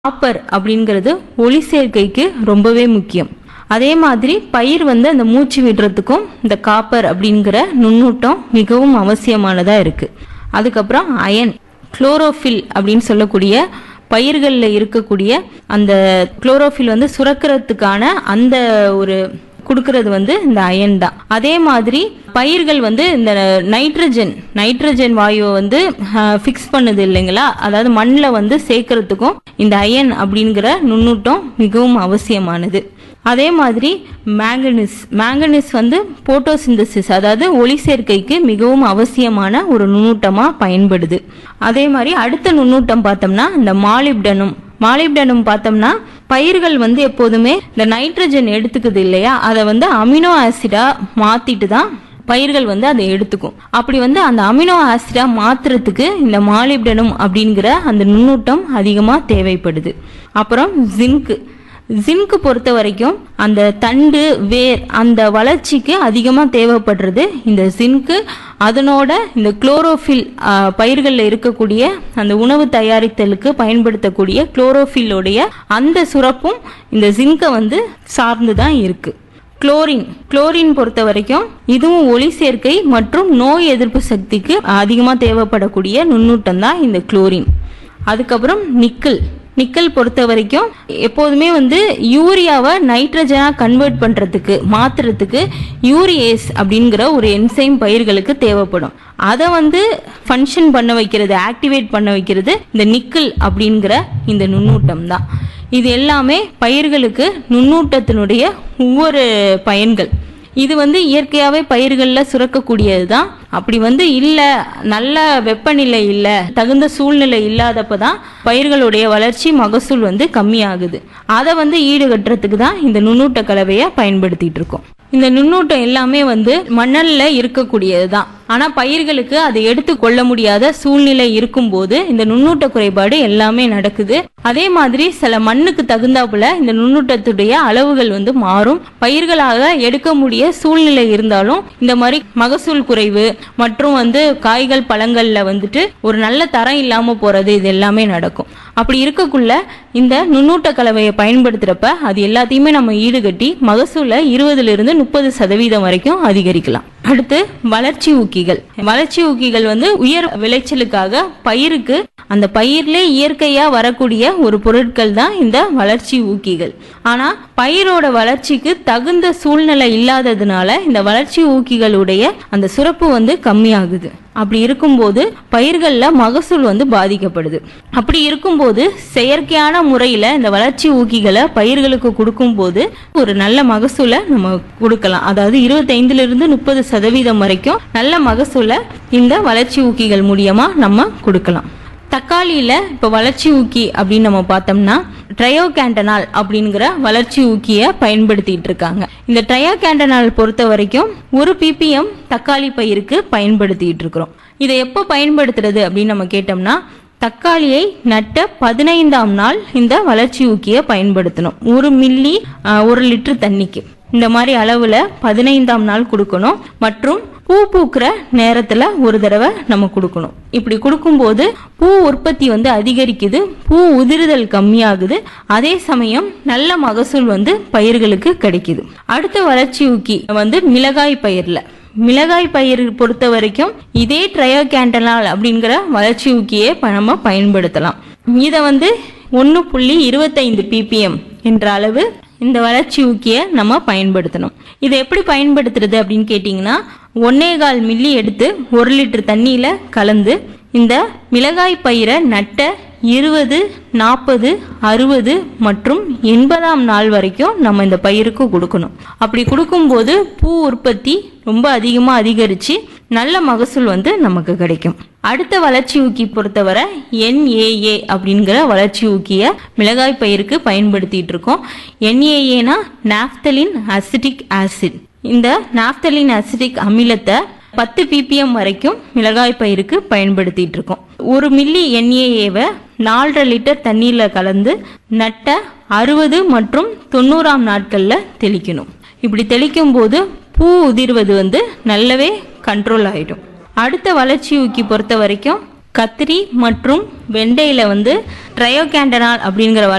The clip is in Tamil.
காப்பர் அப்படிங்கிறது ஒளி சேர்க்கைக்கு ரொம்பவே முக்கியம் அதே மாதிரி பயிர் வந்து அந்த மூச்சு விடுறதுக்கும் இந்த காப்பர் அப்படிங்கிற நுண்ணூட்டம் மிகவும் அவசியமானதா இருக்கு அதுக்கப்புறம் அயன் குளோரோஃபில் அப்படின்னு சொல்லக்கூடிய பயிர்களில் இருக்கக்கூடிய அந்த குளோரோஃபில் வந்து சுரக்கிறதுக்கான அந்த ஒரு கொடுக்கறது வந்து இந்த அயன் தான் அதே மாதிரி பயிர்கள் வந்து இந்த நைட்ரஜன் நைட்ரஜன் வாயுவை வந்து ஃபிக்ஸ் பண்ணுது இல்லைங்களா அதாவது மண்ணில் வந்து சேர்க்கறதுக்கும் இந்த அயன் அப்படிங்கிற நுண்ணூட்டம் மிகவும் அவசியமானது அதே மாதிரி மேங்கனீஸ் மேங்கனீஸ் வந்து போட்டோசிந்தசிஸ் அதாவது ஒளி சேர்க்கைக்கு மிகவும் அவசியமான ஒரு நுண்ணூட்டமா பயன்படுது அதே மாதிரி அடுத்த நுண்ணூட்டம் பார்த்தோம்னா இந்த மாலிப்டனும் மாலிப்டனும் பார்த்தோம்னா பயிர்கள் வந்து எப்போதுமே இந்த நைட்ரஜன் எடுத்துக்குது இல்லையா அதை வந்து அமினோ ஆசிடா மாத்திட்டு தான் பயிர்கள் வந்து அதை எடுத்துக்கும் அப்படி வந்து அந்த அமினோ ஆசிடா மாத்துறதுக்கு இந்த மாலிப்டனும் அப்படிங்கிற அந்த நுண்ணூட்டம் அதிகமா தேவைப்படுது அப்புறம் ஜிங்க் ஜிங்க் பொறுத்த வரைக்கும் அந்த தண்டு வேர் அந்த வளர்ச்சிக்கு அதிகமாக தேவைப்படுறது இந்த ஜிங்க்கு அதனோட இந்த குளோரோஃபில் பயிர்களில் இருக்கக்கூடிய அந்த உணவு தயாரித்தலுக்கு பயன்படுத்தக்கூடிய குளோரோஃபில்லோடைய அந்த சுரப்பும் இந்த ஜிங்கை வந்து சார்ந்து தான் இருக்கு குளோரின் குளோரின் பொறுத்த வரைக்கும் இதுவும் ஒளி சேர்க்கை மற்றும் நோய் எதிர்ப்பு சக்திக்கு அதிகமாக தேவைப்படக்கூடிய நுண்ணூட்டம் தான் இந்த குளோரின் அதுக்கப்புறம் நிக்கல் நிக்கல் பொறுத்த வரைக்கும் எப்போதுமே வந்து யூரியாவை நைட்ரஜனா கன்வெர்ட் பண்றதுக்கு மாத்துறதுக்கு யூரியேஸ் அப்படிங்கிற ஒரு என்சைம் பயிர்களுக்கு தேவைப்படும் அதை வந்து ஃபங்க்ஷன் பண்ண வைக்கிறது ஆக்டிவேட் பண்ண வைக்கிறது இந்த நிக்கல் அப்படிங்கிற இந்த நுண்ணூட்டம் தான் இது எல்லாமே பயிர்களுக்கு நுண்ணூட்டத்தினுடைய ஒவ்வொரு பயன்கள் இது வந்து இயற்கையாகவே பயிர்களில் சுரக்கக்கூடியது தான் அப்படி வந்து இல்லை நல்ல வெப்பநிலை இல்லை தகுந்த சூழ்நிலை இல்லாதப்ப தான் பயிர்களுடைய வளர்ச்சி மகசூல் வந்து கம்மியாகுது அதை வந்து ஈடுகட்டுறதுக்கு தான் இந்த நுண்ணூட்ட கலவையை பயன்படுத்திட்டு இருக்கோம் இந்த நுண்ணூட்டம் எல்லாமே வந்து மணல்ல இருக்கக்கூடியது தான் ஆனா பயிர்களுக்கு அதை எடுத்து கொள்ள முடியாத சூழ்நிலை இருக்கும்போது இந்த நுண்ணூட்ட குறைபாடு எல்லாமே நடக்குது அதே மாதிரி சில மண்ணுக்கு தகுந்தாப்புல இந்த நுண்ணூட்டத்துடைய அளவுகள் வந்து மாறும் பயிர்களாக எடுக்க முடிய சூழ்நிலை இருந்தாலும் இந்த மாதிரி மகசூல் குறைவு மற்றும் வந்து காய்கள் பழங்கள்ல வந்துட்டு ஒரு நல்ல தரம் இல்லாம போறது இது எல்லாமே நடக்கும் அப்படி இருக்கக்குள்ள இந்த நுண்ணூட்ட கலவையை பயன்படுத்துறப்ப அது எல்லாத்தையுமே நம்ம ஈடுகட்டி மகசூலை இருபதுல இருந்து முப்பது சதவீதம் வரைக்கும் அதிகரிக்கலாம் அடுத்து வளர்ச்சி ஊக்கிகள் வளர்ச்சி ஊக்கிகள் வந்து உயர் விளைச்சலுக்காக பயிருக்கு அந்த பயிர்லே இயற்கையா வரக்கூடிய ஒரு பொருட்கள் தான் இந்த வளர்ச்சி ஊக்கிகள் ஆனா பயிரோட வளர்ச்சிக்கு தகுந்த சூழ்நிலை இல்லாததுனால இந்த வளர்ச்சி ஊக்கிகளுடைய அந்த சுரப்பு வந்து கம்மியாகுது அப்படி இருக்கும்போது பயிர்கள்ல மகசூல் வந்து பாதிக்கப்படுது அப்படி இருக்கும்போது செயற்கையான முறையில இந்த வளர்ச்சி ஊக்கிகளை பயிர்களுக்கு கொடுக்கும்போது ஒரு நல்ல மகசூலை நம்ம கொடுக்கலாம் அதாவது இருபத்தைந்துல இருந்து முப்பது சதவீதம் வரைக்கும் நல்ல மகசூலை இந்த வளர்ச்சி ஊக்கிகள் மூலியமா நம்ம கொடுக்கலாம் தக்காளியில இப்ப வளர்ச்சி ஊக்கி அப்படின்னு நம்ம பார்த்தோம்னா ட்ரையோகேண்டனால் அப்படிங்கிற வளர்ச்சி ஊக்கிய பயன்படுத்திட்டு இருக்காங்க இந்த ட்ரையோகேண்டனால் பொறுத்த வரைக்கும் ஒரு பிபிஎம் தக்காளி பயிருக்கு பயன்படுத்திட்டு இருக்கிறோம் இதை எப்போ பயன்படுத்துறது அப்படின்னு நம்ம கேட்டோம்னா தக்காளியை நட்ட பதினைந்தாம் நாள் இந்த வளர்ச்சி ஊக்கிய பயன்படுத்தணும் ஒரு மில்லி ஆஹ், ஒரு லிட்டர் தண்ணிக்கு இந்த மாதிரி அளவுல பதினைந்தாம் நாள் கொடுக்கணும் மற்றும் பூ பூக்கிற நேரத்துல ஒரு தடவை நம்ம கொடுக்கணும் இப்படி கொடுக்கும்போது பூ உற்பத்தி வந்து அதிகரிக்குது பூ உதிருதல் கம்மியாகுது அதே சமயம் நல்ல மகசூல் வந்து பயிர்களுக்கு கிடைக்குது அடுத்த வளர்ச்சி ஊக்கி வந்து மிளகாய் பயிர்ல மிளகாய் பயிர் பொறுத்த வரைக்கும் இதே ட்ரையோகேண்டனால் அப்படிங்கிற வளர்ச்சி ஊக்கியை ப- நம்ம பயன்படுத்தலாம் இதை வந்து ஒன்று புள்ளி இருபத்தைந்து பிபிஎம் என்ற அளவு இந்த வளர்ச்சி ஊக்கியை நம்ம பயன்படுத்தணும் இதை எப்படி பயன்படுத்துறது அப்படின்னு கேட்டிங்கன்னா ஒன்னே கால் மில்லி எடுத்து ஒரு லிட்டர் தண்ணியில கலந்து இந்த மிளகாய் பயிரை நட்ட இருபது நாற்பது அறுபது மற்றும் எண்பதாம் நாள் வரைக்கும் நம்ம இந்த பயிருக்கு கொடுக்கணும் அப்படி கொடுக்கும்போது பூ உற்பத்தி ரொம்ப அதிகமாக அதிகரித்து நல்ல மகசூல் வந்து நமக்கு கிடைக்கும் அடுத்த வளர்ச்சி ஊக்கி பொறுத்தவரை என்ஏஏ அப்படிங்கிற வளர்ச்சி ஊக்கிய மிளகாய் பயிருக்கு பயன்படுத்திட்டு இருக்கோம் என்ஏஏனா நாப்தலின் அசிட்டிக் ஆசிட் இந்த நாப்தலின் அசிட்டிக் அமிலத்தை பத்து பிபிஎம் வரைக்கும் மிளகாய் பயிருக்கு பயன்படுத்திட்டு இருக்கோம் ஒரு மில்லி என்ஏஏவை நாலரை லிட்டர் தண்ணீர்ல கலந்து நட்ட அறுபது மற்றும் தொண்ணூறாம் நாட்கள்ல தெளிக்கணும் இப்படி தெளிக்கும் போது பூ உதிர்வது வந்து நல்லாவே கண்ட்ரோல் ஆயிடும் அடுத்த வளர்ச்சி ஊக்கி பொறுத்த வரைக்கும் கத்திரி மற்றும் வெண்டையில வந்து ட்ரையோகேண்டனால் அப்படிங்கிற